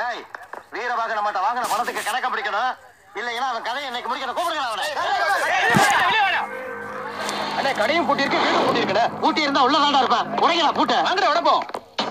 டேய் வீரபாக நம்மகிட்ட வாங்கின பணத்துக்கு கணக்க பிடிக்கணும் இல்லைன்னா அவன் கதையை இன்னைக்கு முடிக்கணும் கூப்பிடுங்க அவனை அண்ணே கடையும் பூட்டி இருக்கு வீடும் பூட்டி இருக்குடா பூட்டி இருந்தா உள்ள தாண்டா இருப்பேன் உடைக்கடா பூட்ட வாங்கடா உடப்போம்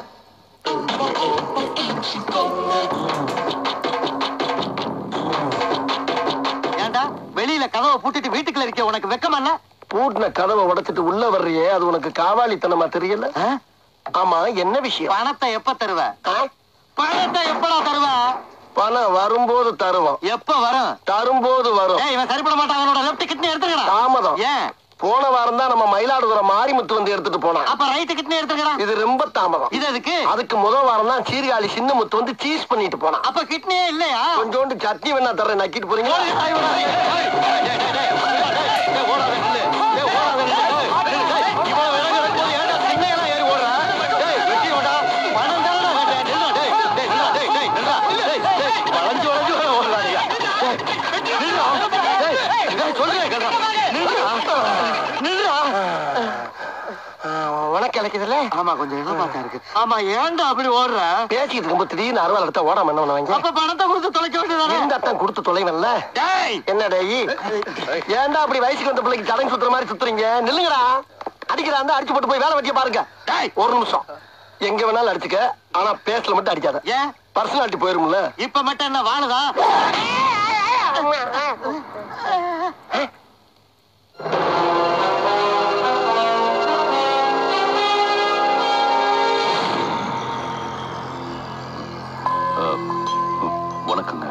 ஏன்டா வெளியில கதவை பூட்டிட்டு வீட்டுக்குள்ள இருக்க உனக்கு வெக்கமா இல்ல பூட்டின கதவை உடைச்சிட்டு உள்ள வர்றியே அது உனக்கு காவாலித்தனமா தெரியல ஆ? ஆமா என்ன விஷயம் பணத்தை எப்ப தருவ ஆ? பணத்தை எப்படா தருவ பணம் வரும்போது தருவோம் எப்ப வரும் தரும்போது வரும் ஏய் இவன் சரிப்பட மாட்டான் அவனோட லெஃப்ட் கிட்னி எடுத்துக்கடா தாமதம் ஏன் போன வாரம் தான் நம்ம மயிலாடுதுறை மாரிமுத்து வந்து எடுத்துட்டு போனான் அப்ப ரைட் கிட்னி எடுத்துக்கடா இது ரொம்ப தாமதம் இது எதுக்கு அதுக்கு முதல் வாரம் தான் சீர்காழி சின்ன முத்து வந்து சீஸ் பண்ணிட்டு போனான் அப்ப கிட்னியே இல்லையா கொஞ்சோண்டு சட்னி வேணா தர்றேன் நக்கிட்டு போறீங்க ஓடி, ஓடி, ஓடி, ஓடி. டேய், டேய், டேய், டேய், டேய், ஓடாத நில்லு. டேய், ஓடாத நில்லு. டேய், டேய், இவ்வளவு விறகு இருக்கும்போது ஏன்டா திண்ணையெல்லாம் ஏறி ஓடுற? டேய், வெட்டி ஓடா. பணம் தானடா கேட்டேன். நில்லுடா, டேய், டேய், நில்லுடா, டேய், டேய், நில்லுடா. டேய், டேய், வளைஞ்சு வளைஞ்சு வேற ஓடுறா நீங்க. டேய், நில்லுடா. டேய், டேய், சொல்றேன் கேளுடா. நில்லுடா. நில்லுடா. உனக்கு கிடைக்குதுல்ல ஆமா கொஞ்சம் எதிர்பார்த்தா இருக்கு ஆமா ஏன்டா அப்படி ஓடுற பேசிட்டு இருக்கும்போது திடீர்னு அறுவாள் எடுத்தா ஓடாம என்ன பண்ணுவாங்க அப்ப பணத்தை கொடுத்து தொலைக்க வேண்டியதானே இருந்தா தான் கொடுத்து தொலைவன்ல டேய் என்ன டேய் ஏன்டா அப்படி வயசுக்கு வந்த பிள்ளைக்கு சடங்கு சுத்துற மாதிரி சுத்துறீங்க நில்லுங்கடா அடிக்கிறா இருந்தா அடிச்சு போட்டு போய் வேலை வெட்டிய பாருங்க டேய் ஒரு நிமிஷம் எங்க வேணாலும் அடிச்சுக்க ஆனா பேசல மட்டும் அடிக்காத ஏன் பர்சனாலிட்டி போயிரும்ல இப்ப மட்டும் என்ன வாழுதா வணக்கங்க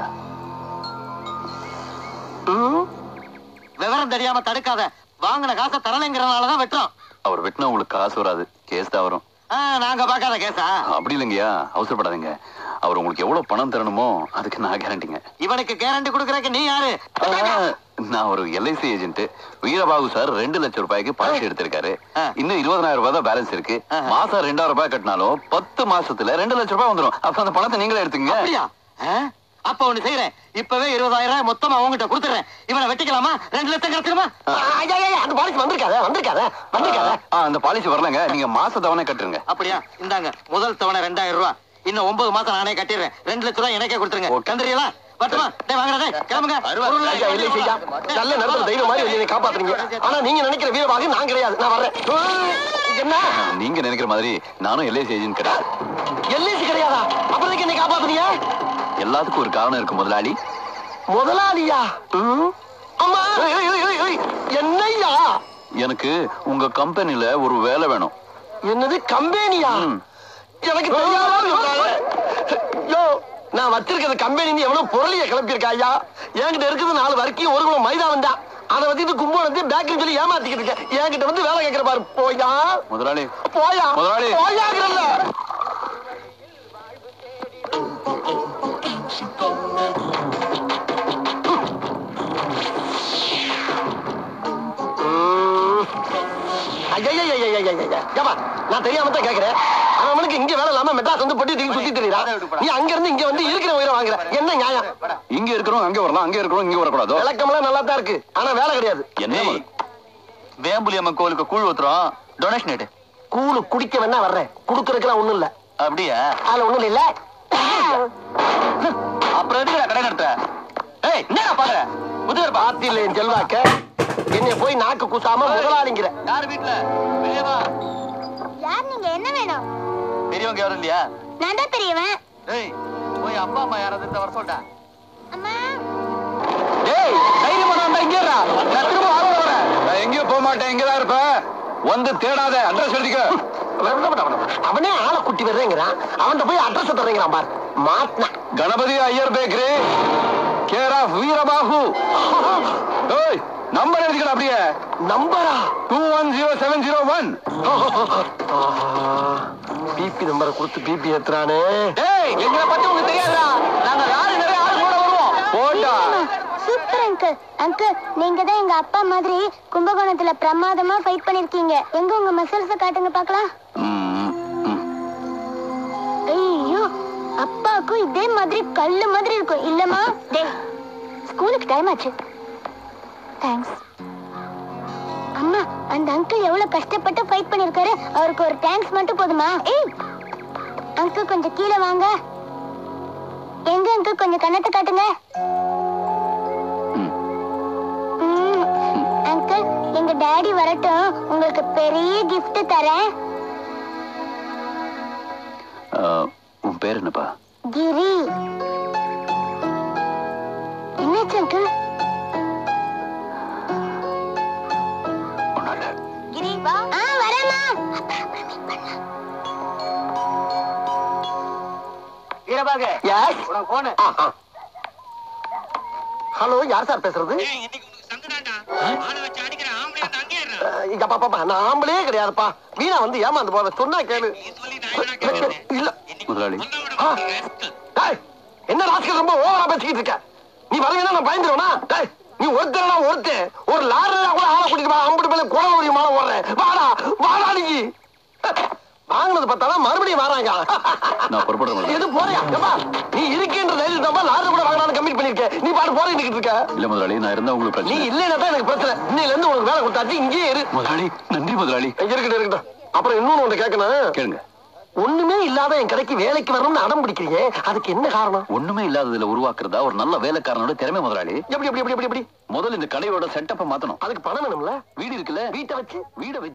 ம்? விவரம் தெரியாம தடுக்காத வாங்கின காசை தரலைங்கிறனாலதான் வெட்டுறோம் அவர் வெட்டினா உங்களுக்கு காசு வராது கேஸ் தான் வரும் ஆ, நாங்க பார்க்காத கேசா அப்படி இல்லைங்கய்யா அவசரப்படாதீங்க அவர் உங்களுக்கு எவ்வளவு பணம் தரணுமோ அதுக்கு நான் கேரண்டிங்க இவனுக்கு கேரண்டி கொடுக்கறதுக்கு நீ யாரு நான் ஒரு எல்ஐசி ஏஜென்ட் வீரபாகு சார் ரெண்டு லட்சம் ரூபாய்க்கு பாலிசி எடுத்திருக்காரு ஆ. இன்னும் இருபதாயிரம் ரூபாய் தான் பேலன்ஸ் இருக்கு ஆஹா. மாசம் ரெண்டாயிரம் ரூபாய் கட்டினாலும் பத்து மாசத்துல ரெண்டு லட்சம் ரூபாய் வந்துரும் அப்ப அந்த பணத்தை நீங்களே எடுத்துங்க அப்படியா ஆ? அப்ப ஒண்ணு செய்யறேன் இப்பவே இருபதாயிரம் ரூபாய் மொத்தமா அவங்ககிட்ட கொடுத்துறேன் இவனை வெட்டிக்கலாமா ரெண்டு லட்சம் கிடைச்சிருமா ஆ, ஐயா, ஐயா, அந்த பாலிசி வந்திருக்காத வந்திருக்காத வந்திருக்காத ஆ, அந்த பாலிசி வரலங்க நீங்க மாச தவணை கட்டுருங்க அப்படியா இந்தாங்க முதல் தவணை ரெண்டாயிரம் ரூபாய் இன்னும் ஒன்பது மாசம் நானே கட்டிடுறேன் ரெண்டு லட்சம் ரூபாய் எனக்கே கொடுத்துருங்க ஓகே. கண்டுறீங்களா பட்டுமா டேய் வாங்கடா டேய் கிளம்புங்க பொருள் ஐயா, இல்லை ஐயா. நல்ல நேரத்துல தெய்வம் மாதிரி என்னை காப்பாத்துறீங்க ஆனா நீங்க நினைக்கிற வீரவாக நான் கிடையாது நான் வர்றேன் ஆ, என்ன நீங்க நினைக்கிற மாதிரி நானும் எல்ஐசி ஏஜென்ட் கிடையாது எல்ஐசி கிடையாதா அப்புறம் எதுக்கு என்னை காப்பாத்துறீங்க எல்லாத்துக்கும் ஒரு காரணம் இருக்கு முதலாளி முதலாளியா ம்? அம்மா ஏய், ஏய், ஏய், ஏய், ஏய். என்னய்யா எனக்கு உங்க கம்பெனில ஒரு வேலை வேணும் என்னது கம்பெனியா ம். எனக்கு தெரியாம சொல்றாங்க. யோ நான் வச்சிருக்கிற கம்பெனி எவ்வளவு பொருளிய கிளப்பியிருக்கா ஐயா என்கிட்ட இருக்குது நாலு வரைக்கும் ஒரு கிலோ மைதா வந்தா அதை வச்சுட்டு கும்பல் வந்து பேக்கரி சொல்லி ஏமாத்திக்கிட்டு இருக்கேன் என்கிட்ட வந்து வேலை கேட்கிற பாரு போயா முதலாளி போயா முதலாளி. போயாங்கிறல்ல ஐயா நான் தெரியாம தான் கேக்குறேன் அவனுக்கு இங்க வேலை இல்லாம மெட்ராஸ் வந்து பொட்டி தூக்கி சுத்தி தெரியுறான் நீ அங்க இருந்து இங்க வந்து இருக்கிற உயிரை வாங்குற என்ன நியாயம் இங்க இருக்கிறோம் அங்க வரலாம் அங்க இருக்கிறோம் இங்க வரக்கூடாதோ விளக்கம்லாம் நல்லா தான் இருக்கு ஆனா வேலை கிடையாது என்ன வேம்புலி அம்மன் கோவிலுக்கு கூழ் ஊத்துறோம் டொனேஷன் எடு கூழு குடிக்க வேணா வர்றேன் குடுக்கறதுக்குலாம் ஒண்ணும் இல்ல அப்படியா அதுல ஒண்ணும் இல்ல அப்புறம் எதுக்கு கடை நடத்த ஏய் என்னடா பாக்குற புதுவர் பா பாத்தியில என் செல்வாக்க என்னைய போய் நாக்கு கூசாம முதலாளிங்கிற யார் வீட்டுல வெளியே வா யார் நீங்க என்ன வேணும் பெரியவங்க யாரும் இல்லையா நான் தான் பெரியவன் ஏய் போய் அப்பா அம்மா யாராவது இருந்தா வர சொல்லிட்டேன் அம்மா ஏய் தைரியமா நான் இங்க இருடா நான் திரும்ப வர வரேன் நான் எங்கேயும் போக மாட்டேன் இங்க தான் இருப்பேன் வந்து தேடாத அட்ரஸ் எழுதிக்க அவனே ஆளை குட்டி வர்றேங்கிறான் அவன்கிட்ட போய் அட்ரஸ் தர்றேங்கிறான் பார் மாட்டினா Ganapathi Iyer bakery care of Veerabahu ஏய் நம்பர் எழுதிக்கணும் அப்படியே நம்பரா two one zero seven zero one பிபி நம்பரை கொடுத்து பிபி ஏத்துறானே ஏய் எங்களை பத்தி உங்களுக்கு தெரியாதா நாங்க லாரி நிறைய ஆள் கூட வருவோம் போட்டா சூப்பர் அங்கிள் அங்கிள் நீங்க தான் எங்க அப்பா மாதிரி கும்பகோணத்துல பிரமாதமா ஃபைட் பண்ணிருக்கீங்க எங்க உங்க மசில்ஸ காட்டுங்க பார்க்கலாம் ம், ம். ஐயோ அப்பாவுக்கும் இதே மாதிரி கல்லு மாதிரி இருக்கும் இல்லம்மா டேய் ஸ்கூலுக்கு டைம் ஆச்சு தேங்க்ஸ் அம்மா அந்த அங்கிள் எவ்வளவு கஷ்டப்பட்டு ஃபைட் பண்ணிருக்காரு அவருக்கு ஒரு தேங்க்ஸ் மட்டும் போதுமா ஏய் அங்கிள் கொஞ்சம் கீழே வாங்க எங்க அங்கிள் கொஞ்சம் கண்ணத்தை காட்டுங்க ம். ம். அங்கிள் எங்க டாடி வரட்டும் உங்களுக்கு பெரிய gift தரேன் ஆ, உன் பேர் என்னப்பா கிரி என்னாச்சு அங்கிள் ஒன்றும் இல்லை கிரி வா ஆ வரேம்மா வீரபாக உனக்கு போன ஹலோ யார் சார் பேசுறது அஹ், இங்க அப்பா, அப்பா, நான் ஆம்பளே கிடையாதுப்பா வீணா வந்து ஏமாந்து போற சொன்னா கேளு இல்ல முதலாளி ஆ. டேய், என்ன ராஸ்கல் ரொம்ப ஓவரா பேசிக்கிட்டு இருக்க நீ வரவேனா நான் பயந்துருவனா டேய் நீ ஒருத்தரா ஒருத்தன் ஒரு லாரில கூட ஆளை கூட்டிட்டு வா அம்புட்டு மேல குளம் ஒரு மாலை ஓடுறேன் வாடா வாடா நீ வாங்கினது பார்த்தாலும் மறுபடியும் வராங்க நான் புறப்படுறேன் முதலாளி. எது போறியா ஏப்பா, நீ இருக்கேன்ற தைரியம் தான் லாரி கூட வாங்கலாம்னு கம்மிட் பண்ணிருக்க நீ பாட்டு போற நிக்கிட்டு இருக்க இல்ல முதலாளி நான் இருந்தா உங்களுக்கு நீ பிரச்சனை இல்லைன்னா தான் எனக்கு பிரச்சனை இன்னையில இருந்து உனக்கு வேலை கொடுத்தாச்சு இங்கேயே இரு முதலாளி நன்றி முதலாளி இருக்கட்டும் இருக்கட்டும் அப்புறம் இன்னொன்னு ஒண்ணு கேட்கணும் கேளுங்க ஒண்ணுமே இல்லாத என் கடைக்கு வேலைக்கு வரணும்னு அடம் பிடிக்கிறீங்க அதுக்கு என்ன காரணம் ஒண்ணுமே இல்லாததுல உருவாக்குறதா ஒரு நல்ல வேலைக்காரனோட திறமை முதலாளி எப்படி எப்படி எப்படி எப்படி எப்படி முதல்ல இந்த கடையோட செட்டப்பை மாத்தணும் அதுக்கு பணம் வேணும்ல வீடு இருக்குல்ல வீட்டை வச்சு வீடை வச்சு